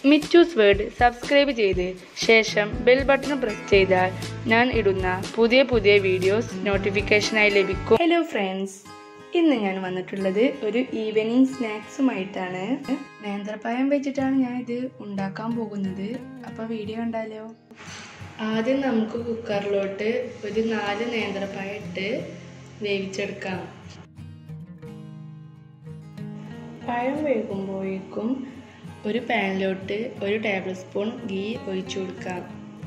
മിറ്റൂസ് word subscribe ചെയ്ത് ശേഷം bell button press ചെയ്താൽ ഞാൻ ഇടുന്ന പുതിയ പുതിയ വീഡിയോസ് നോട്ടിഫിക്കേഷനായി ലഭിക്കും ഹലോ ഫ്രണ്ട്സ് ഇന്ന് ഞാൻ വന്നിട്ടുള്ളത് ഒരു ഈവനിങ് സ്നാക്സുമായിട്ടാണ് നേന്ത്രപ്പഴം വെച്ചിട്ടാണ് ഞാൻ ഇത് ഉണ്ടാക്കാൻ പോകുന്നത് അപ്പോൾ വീഡിയോ കണ്ടാലോ ആദ്യം നമുക്ക് കുക്കറിലോട്ട് ഒരു നാല് നേന്ത്രപ്പഴം ഇട്ട് വേവിച്ചെടുക്കാം പഴം വേകുമ്പോഴേക്കും ഒരു പാനിലോട്ട് ഒരു ടേബിൾ സ്പൂൺ ഗീ ഒഴിച്ചു കൊടുക്കാം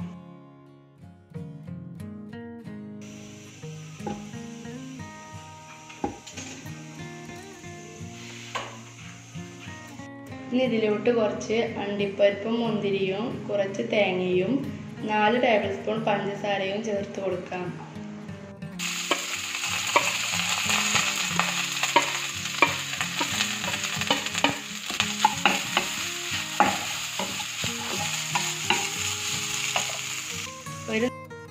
ഇനി ഇതിലോട്ട് കുറച്ച് അണ്ടിപ്പരിപ്പും മുന്തിരിയും കുറച്ച് തേങ്ങയും നാല് ടേബിൾ സ്പൂൺ പഞ്ചസാരയും ചേർത്ത് കൊടുക്കാം ഒരു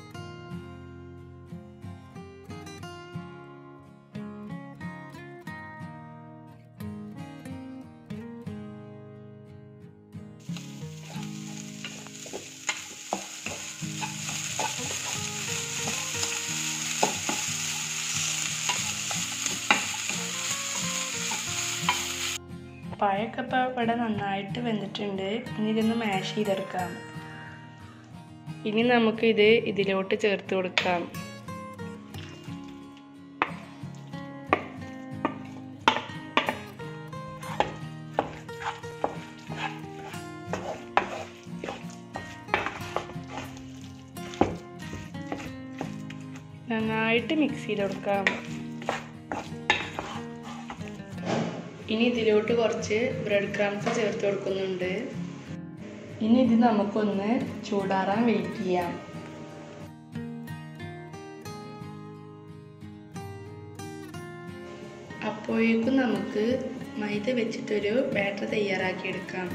പഴമൊക്കെ ഇപ്പോൾ ഇവിടെ നന്നായിട്ട് വെന്തിട്ടുണ്ട് ഇനി ഇതൊന്ന് മാഷ് ചെയ്തെടുക്കാം ഇനി നമുക്കിത് ഇതിലോട്ട് ചേർത്ത് കൊടുക്കാം നന്നായിട്ട് മിക്സ് ചെയ്ത് കൊടുക്കാം ഇനി ഇതിലോട്ട് കുറച്ച് ബ്രെഡ് ക്രംസ് ചേർത്ത് കൊടുക്കുന്നുണ്ട് ഇനി ഇത് നമുക്കൊന്ന് ചൂടാറാൻ വെയിറ്റ് ചെയ്യാം അപ്പോഴേക്കും നമുക്ക് മൈദ വെച്ചിട്ടൊരു ബാറ്റർ തയ്യാറാക്കിയെടുക്കാം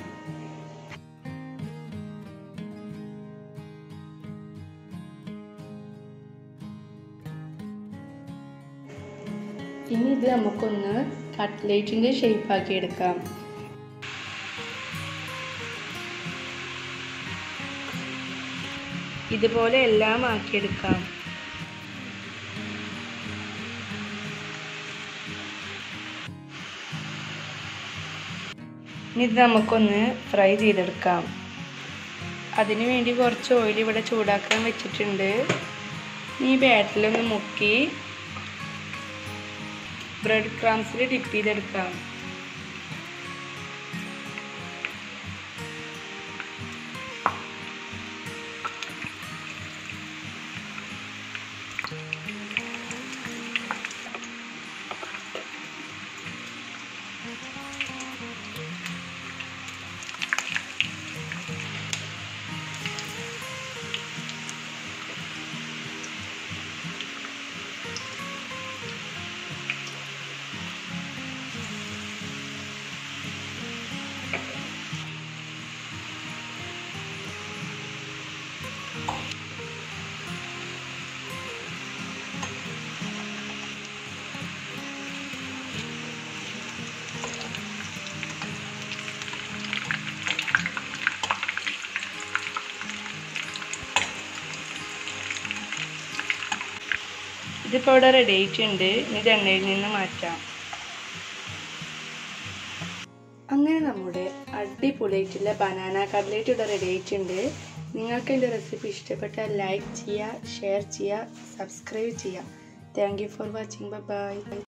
ഇനി ഇത് നമുക്കൊന്ന് കട്ട്ലേറ്റിൻ്റെ ഷേപ്പാക്കി എടുക്കാം ഇതുപോലെ എല്ലാം ആക്കിയെടുക്കാം ഇനി ഇത് നമുക്കൊന്ന് ഫ്രൈ ചെയ്തെടുക്കാം അതിനു വേണ്ടി കുറച്ച് ഓയിൽ ഇവിടെ ചൂടാക്കാൻ വെച്ചിട്ടുണ്ട് ഈ ബാറ്റിലൊന്ന് മുക്കി ബ്രെഡ് ക്രംസിൽ ഡിപ്പ് ചെയ്തെടുക്കാം ഇതിപ്പോൾ ഇവിടെ റെഡി ആയിട്ടുണ്ട് ഇനി ഇത് എണ്ണയിൽ നിന്ന് മാറ്റാം അങ്ങനെ നമ്മുടെ അടിപൊളിയായിട്ടുള്ള ബനാന കട്ലേറ്റ് ഇവിടെ റെഡി ആയിട്ടുണ്ട് നിങ്ങൾക്ക് എൻ്റെ റെസിപ്പി ഇഷ്ടപ്പെട്ടാൽ ലൈക്ക് ചെയ്യുക ഷെയർ ചെയ്യുക സബ്സ്ക്രൈബ് ചെയ്യുക thank you for watching by